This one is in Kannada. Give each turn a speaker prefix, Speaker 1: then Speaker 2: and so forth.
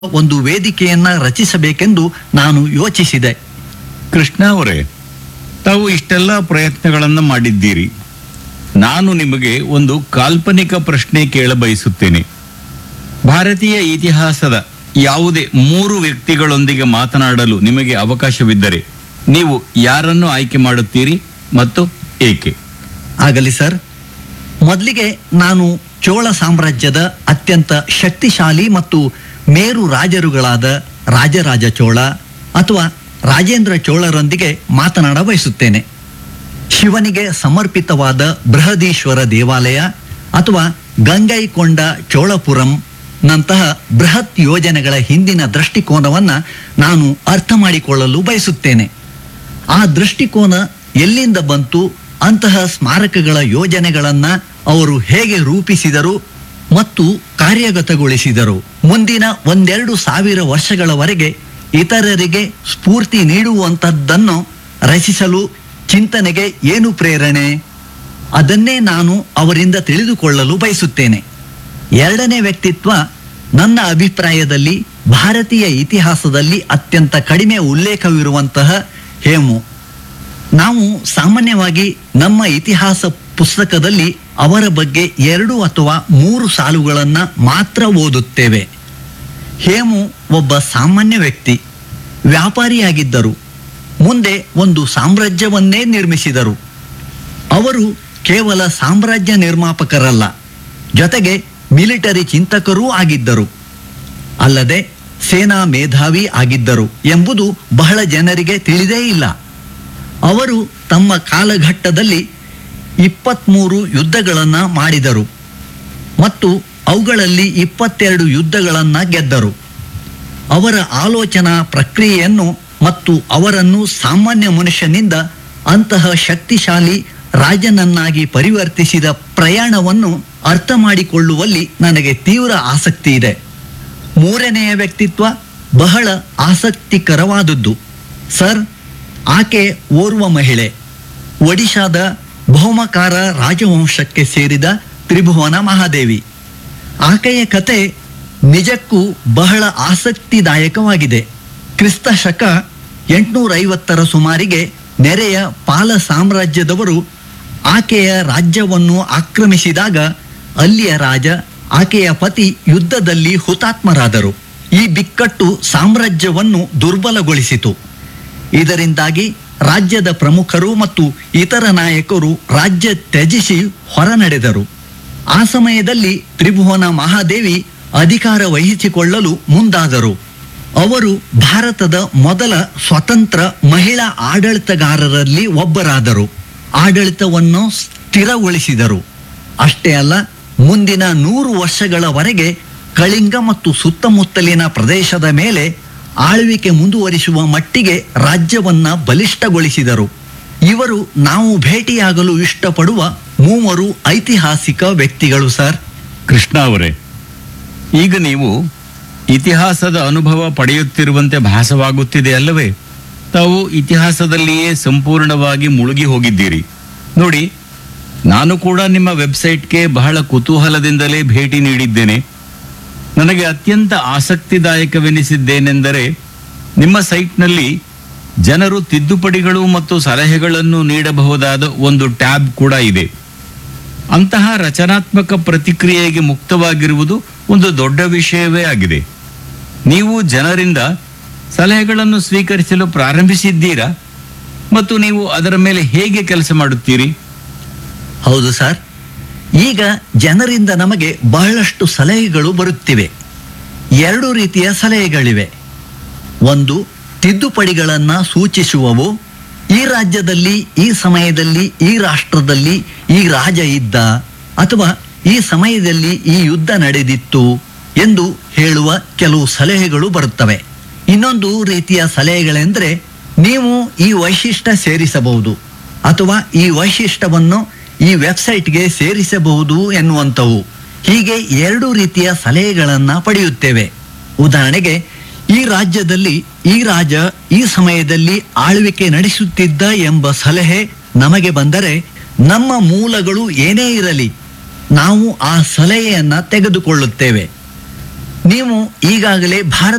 Speaker 1: ಒಂದು ವೇದಿಕೆಯನ್ನ ರಚಿಸಬೇಕೆಂದು ನಾನು ಯೋಚಿಸಿದೆ
Speaker 2: ಕೃಷ್ಣ ಅವರೇ ತಾವು ಇಷ್ಟೆಲ್ಲ ಪ್ರಯತ್ನಗಳನ್ನು ಮಾಡಿದ್ದೀರಿ ನಾನು ನಿಮಗೆ ಒಂದು ಕಾಲ್ಪನಿಕ ಪ್ರಶ್ನೆ ಕೇಳ ಬಯಸುತ್ತೇನೆ ಭಾರತೀಯ ಇತಿಹಾಸದ ಯಾವುದೇ ಮೂರು ವ್ಯಕ್ತಿಗಳೊಂದಿಗೆ ಮಾತನಾಡಲು ನಿಮಗೆ ಅವಕಾಶವಿದ್ದರೆ ನೀವು ಯಾರನ್ನು ಆಯ್ಕೆ ಮಾಡುತ್ತೀರಿ ಮತ್ತು ಏಕೆ
Speaker 1: ಆಗಲಿ ಸರ್ ಮೊದಲಿಗೆ ನಾನು ಚೋಳ ಸಾಮ್ರಾಜ್ಯದ ಅತ್ಯಂತ ಶಕ್ತಿಶಾಲಿ ಮತ್ತು ಮೇರು ರಾಜರುಗಳಾದ ರಾಜರಾಜ ಚೋಳ ಅಥವಾ ರಾಜೇಂದ್ರ ಚೋಳರೊಂದಿಗೆ ಮಾತನಾಡ ಬಯಸುತ್ತೇನೆ ಶಿವನಿಗೆ ಸಮರ್ಪಿತವಾದ ಬೃಹದೀಶ್ವರ ದೇವಾಲಯ ಅಥವಾ ಗಂಗೈಕೊಂಡ ಚೋಳಪುರಂ ನಂತಹ ಬೃಹತ್ ಯೋಜನೆಗಳ ಹಿಂದಿನ ದೃಷ್ಟಿಕೋನವನ್ನ ನಾನು ಅರ್ಥ ಮಾಡಿಕೊಳ್ಳಲು ಬಯಸುತ್ತೇನೆ ಆ ದೃಷ್ಟಿಕೋನ ಎಲ್ಲಿಂದ ಬಂತು ಅಂತಹ ಸ್ಮಾರಕಗಳ ಯೋಜನೆಗಳನ್ನ ಅವರು ಹೇಗೆ ರೂಪಿಸಿದರು ಮತ್ತು ಕಾರ್ಯಗತಗೊಳಿಸಿದರು ಮುಂದಿನ ಒಂದೆರಡು ಸಾವಿರ ವರ್ಷಗಳವರೆಗೆ ಇತರರಿಗೆ ಸ್ಫೂರ್ತಿ ನೀಡುವಂಥದ್ದನ್ನು ರಚಿಸಲು ಚಿಂತನೆಗೆ ಏನು ಪ್ರೇರಣೆ ಅದನ್ನೇ ನಾನು ಅವರಿಂದ ತಿಳಿದುಕೊಳ್ಳಲು ಬಯಸುತ್ತೇನೆ ಎರಡನೇ ವ್ಯಕ್ತಿತ್ವ ನನ್ನ ಅಭಿಪ್ರಾಯದಲ್ಲಿ ಭಾರತೀಯ ಇತಿಹಾಸದಲ್ಲಿ ಅತ್ಯಂತ ಕಡಿಮೆ ಉಲ್ಲೇಖವಿರುವಂತಹ ಹೇಮು ನಾವು ಸಾಮಾನ್ಯವಾಗಿ ನಮ್ಮ ಇತಿಹಾಸ ಪುಸ್ತಕದಲ್ಲಿ ಅವರ ಬಗ್ಗೆ ಎರಡು ಅಥವಾ ಮೂರು ಸಾಲುಗಳನ್ನ ಮಾತ್ರ ಓದುತ್ತೇವೆ ಹೇಮು ಒಬ್ಬ ಸಾಮಾನ್ಯ ವ್ಯಕ್ತಿ ವ್ಯಾಪಾರಿಯಾಗಿದ್ದರು ಮುಂದೆ ಒಂದು ಸಾಮ್ರಾಜ್ಯವನ್ನೇ ನಿರ್ಮಿಸಿದರು ಅವರು ಕೇವಲ ಸಾಮ್ರಾಜ್ಯ ನಿರ್ಮಾಪಕರಲ್ಲ ಜೊತೆಗೆ ಮಿಲಿಟರಿ ಚಿಂತಕರೂ ಆಗಿದ್ದರು ಅಲ್ಲದೆ ಸೇನಾ ಮೇಧಾವಿ ಆಗಿದ್ದರು ಎಂಬುದು ಬಹಳ ಜನರಿಗೆ ತಿಳಿದೇ ಇಲ್ಲ ಅವರು ತಮ್ಮ ಕಾಲಘಟ್ಟದಲ್ಲಿ ಇಪ್ಪತ್ತ್ಮೂರು ಯುದ್ಧಗಳನ್ನ ಮಾಡಿದರು ಮತ್ತು ಅವುಗಳಲ್ಲಿ ಇಪ್ಪತ್ತೆರಡು ಯುದ್ಧಗಳನ್ನ ಗೆದ್ದರು ಅವರ ಆಲೋಚನಾ ಪ್ರಕ್ರಿಯೆಯನ್ನು ಮತ್ತು ಅವರನ್ನು ಸಾಮಾನ್ಯ ಮನುಷ್ಯನಿಂದ ಅಂತಹ ಶಕ್ತಿಶಾಲಿ ರಾಜನನ್ನಾಗಿ ಪರಿವರ್ತಿಸಿದ ಪ್ರಯಾಣವನ್ನು ಅರ್ಥ ಮಾಡಿಕೊಳ್ಳುವಲ್ಲಿ ನನಗೆ ತೀವ್ರ ಆಸಕ್ತಿ ಇದೆ ಮೂರನೆಯ ವ್ಯಕ್ತಿತ್ವ ಬಹಳ ಆಸಕ್ತಿಕರವಾದದ್ದು ಸರ್ ಆಕೆ ಓರ್ವ ಮಹಿಳೆ ಒಡಿಶಾದ ಬಹುಮಕಾರ ರಾಜವಂಶಕ್ಕೆ ಸೇರಿದ ತ್ರಿಭುವನ ಮಹಾದೇವಿ ಆಕೆಯ ಕತೆ ನಿಜಕ್ಕೂ ಬಹಳ ಆಸಕ್ತಿದಾಯಕವಾಗಿದೆ ಕ್ರಿಸ್ತ ಶಕ ಎಂಟುನೂರ ಐವತ್ತರ ಸುಮಾರಿಗೆ ನೆರೆಯ ಪಾಲ ಸಾಮ್ರಾಜ್ಯದವರು ಆಕೆಯ ರಾಜ್ಯವನ್ನು ಆಕ್ರಮಿಸಿದಾಗ ಅಲ್ಲಿಯ ರಾಜ ಆಕೆಯ ಪತಿ ಯುದ್ಧದಲ್ಲಿ ಹುತಾತ್ಮರಾದರು ಈ ಬಿಕ್ಕಟ್ಟು ಸಾಮ್ರಾಜ್ಯವನ್ನು ದುರ್ಬಲಗೊಳಿಸಿತು ಇದರಿಂದಾಗಿ ರಾಜ್ಯದ ಪ್ರಮುಖರು ಮತ್ತು ಇತರ ನಾಯಕರು ರಾಜ್ಯ ತ್ಯಜಿಸಿ ಹೊರನಡೆದರು ಆ ಸಮಯದಲ್ಲಿ ತ್ರಿಭುವನ ಮಹಾದೇವಿ ಅಧಿಕಾರ ವಹಿಸಿಕೊಳ್ಳಲು ಮುಂದಾದರು ಅವರು ಭಾರತದ ಮೊದಲ ಸ್ವತಂತ್ರ ಮಹಿಳಾ ಆಡಳಿತಗಾರರಲ್ಲಿ ಒಬ್ಬರಾದರು ಆಡಳಿತವನ್ನು ಸ್ಥಿರಗೊಳಿಸಿದರು ಅಷ್ಟೇ ಅಲ್ಲ ಮುಂದಿನ ನೂರು ವರ್ಷಗಳವರೆಗೆ ಕಳಿಂಗ ಮತ್ತು ಸುತ್ತಮುತ್ತಲಿನ ಪ್ರದೇಶದ ಮೇಲೆ ಆಳ್ವಿಕೆ ಮುಂದುವರಿಸುವ ಮಟ್ಟಿಗೆ ರಾಜ್ಯವನ್ನ ಬಲಿಷ್ಠಗೊಳಿಸಿದರು ಇವರು ನಾವು ಭೇಟಿಯಾಗಲು ಇಷ್ಟಪಡುವ ಮೂವರು ಐತಿಹಾಸಿಕ ವ್ಯಕ್ತಿಗಳು ಸರ್
Speaker 2: ಕೃಷ್ಣ ಅವರೇ ಈಗ ನೀವು ಇತಿಹಾಸದ ಅನುಭವ ಪಡೆಯುತ್ತಿರುವಂತೆ ಭಾಸವಾಗುತ್ತಿದೆ ಅಲ್ಲವೇ ತಾವು ಇತಿಹಾಸದಲ್ಲಿಯೇ ಸಂಪೂರ್ಣವಾಗಿ ಮುಳುಗಿ ಹೋಗಿದ್ದೀರಿ ನೋಡಿ ನಾನು ಕೂಡ ನಿಮ್ಮ ವೆಬ್ಸೈಟ್ಗೆ ಬಹಳ ಕುತೂಹಲದಿಂದಲೇ ಭೇಟಿ ನೀಡಿದ್ದೇನೆ ನನಗೆ ಅತ್ಯಂತ ಆಸಕ್ತಿದಾಯಕವೆನಿಸಿದ್ದೇನೆಂದರೆ ನಿಮ್ಮ ಸೈಟ್ನಲ್ಲಿ ಜನರು ತಿದ್ದುಪಡಿಗಳು ಮತ್ತು ಸಲಹೆಗಳನ್ನು ನೀಡಬಹುದಾದ ಒಂದು ಟ್ಯಾಬ್ ಕೂಡ ಇದೆ ಅಂತಹ ರಚನಾತ್ಮಕ ಪ್ರತಿಕ್ರಿಯೆಗೆ ಮುಕ್ತವಾಗಿರುವುದು ಒಂದು ದೊಡ್ಡ ವಿಷಯವೇ ಆಗಿದೆ ನೀವು ಜನರಿಂದ ಸಲಹೆಗಳನ್ನು ಸ್ವೀಕರಿಸಲು ಪ್ರಾರಂಭಿಸಿದ್ದೀರಾ ಮತ್ತು ನೀವು ಅದರ ಮೇಲೆ ಹೇಗೆ ಕೆಲಸ ಮಾಡುತ್ತೀರಿ
Speaker 1: ಹೌದು ಸರ್ ಈಗ ಜನರಿಂದ ನಮಗೆ ಬಹಳಷ್ಟು ಸಲಹೆಗಳು ಬರುತ್ತಿವೆ ಎರಡು ರೀತಿಯ ಸಲಹೆಗಳಿವೆ ಒಂದು ತಿದ್ದುಪಡಿಗಳನ್ನು ಸೂಚಿಸುವವು ಈ ರಾಜ್ಯದಲ್ಲಿ ಈ ಸಮಯದಲ್ಲಿ ಈ ರಾಷ್ಟ್ರದಲ್ಲಿ ಈ ರಾಜ ಇದ್ದ ಅಥವಾ ಈ ಸಮಯದಲ್ಲಿ ಈ ಯುದ್ಧ ನಡೆದಿತ್ತು ಎಂದು ಹೇಳುವ ಕೆಲವು ಸಲಹೆಗಳು ಬರುತ್ತವೆ ಇನ್ನೊಂದು ರೀತಿಯ ಸಲಹೆಗಳೆಂದರೆ ನೀವು ಈ ವೈಶಿಷ್ಟ್ಯ ಸೇರಿಸಬಹುದು ಅಥವಾ ಈ ವೈಶಿಷ್ಟ್ಯವನ್ನು ಈ ವೆಬ್ಸೈಟ್ಗೆ ಸೇರಿಸಬಹುದು ಎನ್ನುವಂಥವು ಹೀಗೆ ಎರಡು ರೀತಿಯ ಸಲಹೆಗಳನ್ನು ಪಡೆಯುತ್ತೇವೆ ಉದಾಹರಣೆಗೆ ಈ ರಾಜ್ಯದಲ್ಲಿ ಈ ರಾಜ ಈ ಸಮಯದಲ್ಲಿ ಆಳ್ವಿಕೆ ನಡೆಸುತ್ತಿದ್ದ ಎಂಬ ಸಲಹೆ ನಮಗೆ ಬಂದರೆ ನಮ್ಮ ಮೂಲಗಳು ಏನೇ ಇರಲಿ ನಾವು ಆ ಸಲಹೆಯನ್ನ ತೆಗೆದುಕೊಳ್ಳುತ್ತೇವೆ ನೀವು ಈಗಾಗಲೇ ಭಾರತ